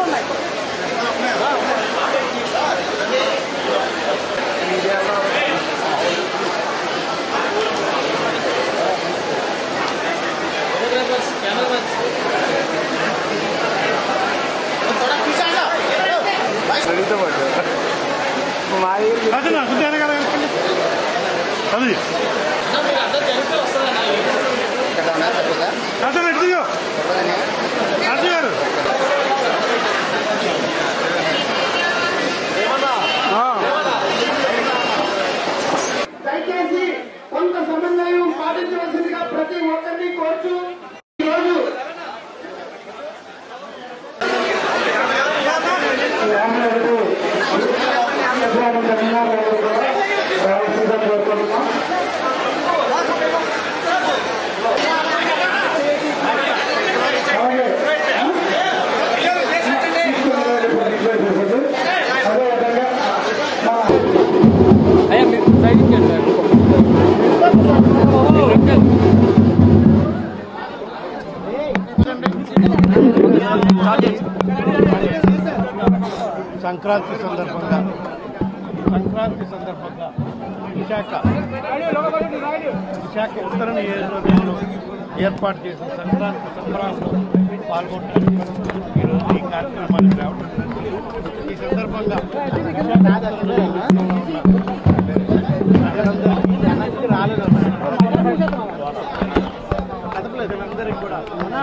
అతను అతను కదా అది అతను ఎట్టియో అతను గారు దయచేసి కొంత సమన్వయం పాటించవలసిందిగా ప్రతి ఒక్కరిని కోరుచు ఈరోజు సంక్రాంతి సందర్భంగా సంక్రాంతి సందర్భంగా విశాఖ విశాఖ ఉత్తర నియోజకవర్గంలో ఏర్పాటు చేసిన సంక్రాంతి సంబరాల్లో పాల్గొంటారు ఈరోజు ఈ కార్యక్రమానికి రావడం జరిగింది. ఈ సందర్భంగా ప్రజలందరికీ కూడా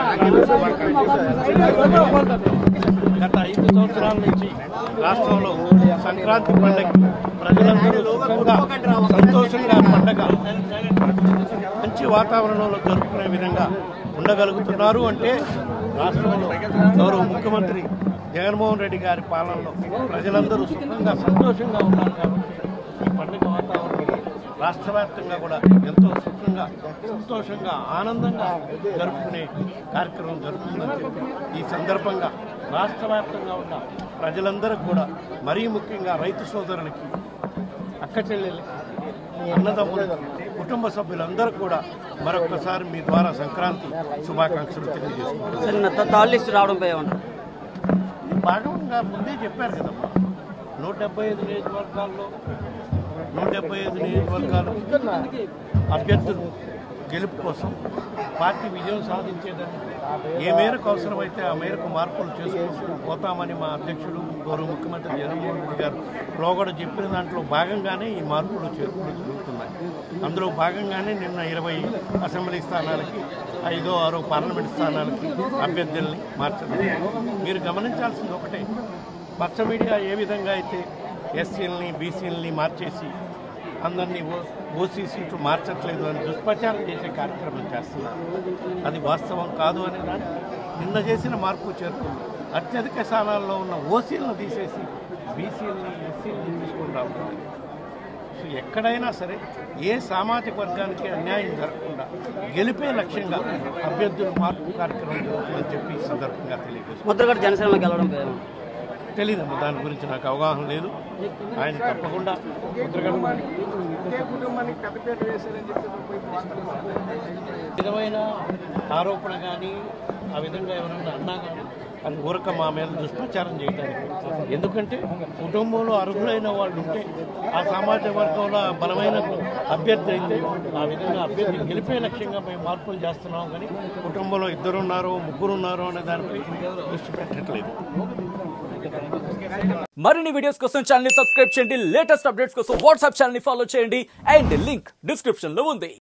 గత ఐదు సంవత్సరాల నుంచి రాష్ట్రంలో సంక్రాంతి పండుగ ప్రజలందరూ సుఖంగా సంతోషంగా పండగ మంచి వాతావరణంలో జరుపుకునే విధంగా ఉండగలుగుతున్నారు అంటే రాష్ట్రంలో గౌరవ ముఖ్యమంత్రి జగన్మోహన్ రెడ్డి గారి పాలనలో ప్రజలందరూ సుఖంగా సంతోషంగా ఉన్నారు కాబట్టి ఈ పండుగ వాతావరణం రాష్ట్ర వ్యాప్తంగా కూడా ఎంతో సుఖంగా సంతోషంగా ఆనందంగా జరుపుకునే కార్యక్రమం జరుగుతుందని చెప్పి ఈ సందర్భంగా రాష్ట్ర వ్యాప్తంగా ఉన్న ప్రజలందరికీ కూడా మరీ ముఖ్యంగా రైతు సోదరులకి అక్క చెల్లెలకి అన్నదమ్ములకి కుటుంబ సభ్యులందరూ కూడా మరొకసారి మీ ద్వారా సంక్రాంతి శుభాకాంక్షలు తెలియజేస్తున్నారు సార్ నిన్న థర్డ్ లిస్ట్ రావడంపై ఏమంటారు ఇది భాగంగా ముందే చెప్పారు కదమ్మా నూట డెబ్బై ఐదు నియోజకవర్గాల్లో నూట డెబ్బై ఐదు నియోజకవర్గాలు అభ్యర్థులు గెలుపు కోసం పార్టీ విజయం సాధించేదానికి ఏ మేరకు అవసరమైతే ఆ మేరకు మార్పులు చేసుకుంటూ పోతామని మా అధ్యక్షుడు గౌరవ ముఖ్యమంత్రి జగన్మోహన్ రెడ్డి గారు లోగడ చెప్పిన దాంట్లో భాగంగానే ఈ మార్పులు చేర్పులు జరుగుతున్నాయి అందులో భాగంగానే నిన్న ఇరవై అసెంబ్లీ స్థానాలకి ఐదో ఆరో పార్లమెంట్ స్థానాలకి అభ్యర్థుల్ని మార్చడం మీరు గమనించాల్సింది ఒకటే పచ్చ మీడియా ఏ విధంగా అయితే ఎస్సీలని బీసీలని మార్చేసి అందరినీ ఓ ఓసీ సీట్లు మార్చట్లేదు అని దుష్ప్రచారం చేసే కార్యక్రమం చేస్తున్నారు అది వాస్తవం కాదు అనే దాన్ని నిన్న చేసిన మార్పు చేరుకుంది అత్యధిక స్థానాల్లో ఉన్న ఓసీలను తీసేసి బీసీలని ఎస్సీలని తీసుకుని రావడం సో ఎక్కడైనా సరే ఏ సామాజిక వర్గానికి అన్యాయం జరగకుండా గెలిపే లక్ష్యంగా అభ్యర్థుల మార్పు కార్యక్రమం జరుగుతుందని చెప్పి ఈ సందర్భంగా తెలియజేస్తున్నాను ముద్రగడ జనసేనలోకి వెళ్ళడంపై ఏమంటారు తెలియదమ్మా దాని గురించి నాకు అవగాహన లేదు ఆయన తప్పకుండా విధమైన ఆరోపణ కానీ ఆ విధంగా ఎవరన్నా అన్నా కానీ అది ఊరక మా మీద దుష్ప్రచారం చేయడానికి ఎందుకంటే కుటుంబంలో అర్హులైన వాళ్ళు ఉంటే ఆ సామాజిక వర్గంలో బలమైన అభ్యర్థి అయితే ఆ విధంగా అభ్యర్థి గెలిపే లక్ష్యంగా మేము మార్పులు చేస్తున్నాం కానీ కుటుంబంలో ఇద్దరున్నారో ముగ్గురున్నారో అనే దానిపై దృష్టి పెట్టట్లేదు మరిన్ని వీడియోస్ కోసం ఛానల్ ని సబ్స్క్రైబ్ చేయండి లేటెస్ట్ అప్డేట్స్ కోసం వాట్సాప్ ఛానల్ ని ఫాలో చేయండి అండ్ లింక్ డిస్క్రిప్షన్ లో ఉంది